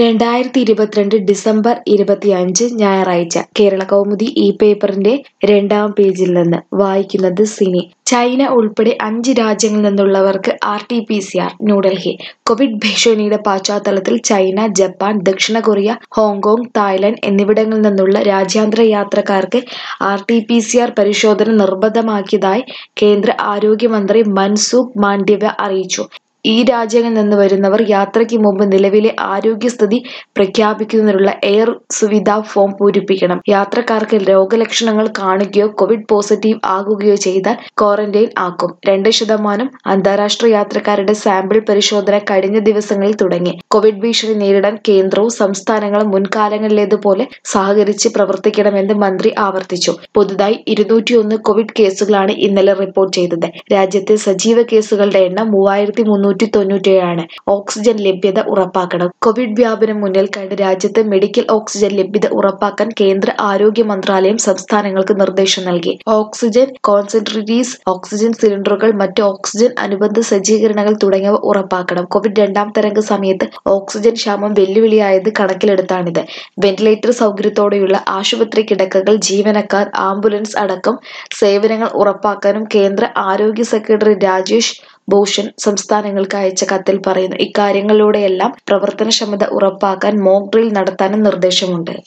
രണ്ടായിരത്തി ഇരുപത്തിരണ്ട് ഡിസംബർ ഇരുപത്തിയഞ്ച് ഞായറാഴ്ച കേരള കൗമുദി ഈ പേപ്പറിന്റെ രണ്ടാം പേജിൽ നിന്ന് വായിക്കുന്നത് സിനി ചൈന ഉൾപ്പെടെ അഞ്ച് രാജ്യങ്ങളിൽ നിന്നുള്ളവർക്ക് R T P C R New Delhi Covid ഭീഷണിയുടെ പശ്ചാത്തലത്തിൽ ചൈന ജപ്പാൻ ദക്ഷിണ കൊറിയ ഹോങ്കോങ് തായ്ലൻഡ് എന്നിവിടങ്ങളിൽ നിന്നുള്ള രാജ്യാന്തര യാത്രക്കാർക്ക് R T P C R പരിശോധന നിർബന്ധമാക്കിയതായി കേന്ദ്ര ആരോഗ്യമന്ത്രി മൻസുഖ് മാണ്ഡവ്യ അറിയിച്ചു ഈ രാജ്യങ്ങളിൽ നിന്ന് വരുന്നവർ യാത്രയ്ക്ക് മുമ്പ് നിലവിലെ ആരോഗ്യസ്ഥിതി പ്രഖ്യാപിക്കുന്നതിനുള്ള എയർ സുവിധ ഫോം പൂരിപ്പിക്കണം യാത്രക്കാർക്ക് രോഗലക്ഷണങ്ങൾ കാണുകയോ കോവിഡ് പോസിറ്റീവ് ആകുകയോ ചെയ്താൽ ക്വാറന്റൈൻ ആക്കും രണ്ട് ശതമാനം അന്താരാഷ്ട്ര യാത്രക്കാരുടെ സാമ്പിൾ പരിശോധന കഴിഞ്ഞ ദിവസങ്ങളിൽ തുടങ്ങി കോവിഡ് ഭീഷണി നേരിടാൻ കേന്ദ്രവും സംസ്ഥാനങ്ങളും മുൻകാലങ്ങളിലേതുപോലെ സഹകരിച്ച് പ്രവർത്തിക്കണമെന്ന് മന്ത്രി ആവർത്തിച്ചു പുതുതായി ഇരുന്നൂറ്റിയൊന്ന് കോവിഡ് കേസുകളാണ് ഇന്നലെ റിപ്പോർട്ട് ചെയ്തത് രാജ്യത്തെ സജീവ കേസുകളുടെ എണ്ണം മൂവായിരത്തി മുന്നൂറ്റി തൊണ്ണൂറ്റേഴാണ് ഓക്സിജൻ ലഭ്യത ഉറപ്പാക്കണം കോവിഡ് വ്യാപനം മുന്നിൽ കണ്ട് രാജ്യത്ത് മെഡിക്കൽ ഓക്സിജൻ ലഭ്യത ഉറപ്പാക്കാൻ കേന്ദ്ര ആരോഗ്യ മന്ത്രാലയം സംസ്ഥാനങ്ങൾക്ക് നിർദ്ദേശം നൽകി ഓക്സിജൻ കോൺസെൻട്രേറ്റീസ് ഓക്സിജൻ സിലിണ്ടറുകൾ മറ്റ് ഓക്സിജൻ അനുബന്ധ സജ്ജീകരണങ്ങൾ തുടങ്ങിയവ ഉറപ്പാക്കണം കോവിഡ് രണ്ടാം തരംഗ സമയത്ത് ഓക്സിജൻ ക്ഷാമം വെല്ലുവിളിയായത് കണക്കിലെടുത്താണിത് വെന്റിലേറ്റർ സൗകര്യത്തോടെയുള്ള ആശുപത്രി കിടക്കകൾ ജീവനക്കാർ ആംബുലൻസ് അടക്കം സേവനങ്ങൾ ഉറപ്പാക്കാനും കേന്ദ്ര ആരോഗ്യ സെക്രട്ടറി രാജേഷ് ഭൂഷൺ സംസ്ഥാനങ്ങൾക്ക് അയച്ച കത്തിൽ പറയുന്നു ഇക്കാര്യങ്ങളിലൂടെയെല്ലാം പ്രവർത്തനക്ഷമത ഉറപ്പാക്കാൻ മോക്ക് ഡ്രിൽ നടത്താനും നിർദ്ദേശമുണ്ട്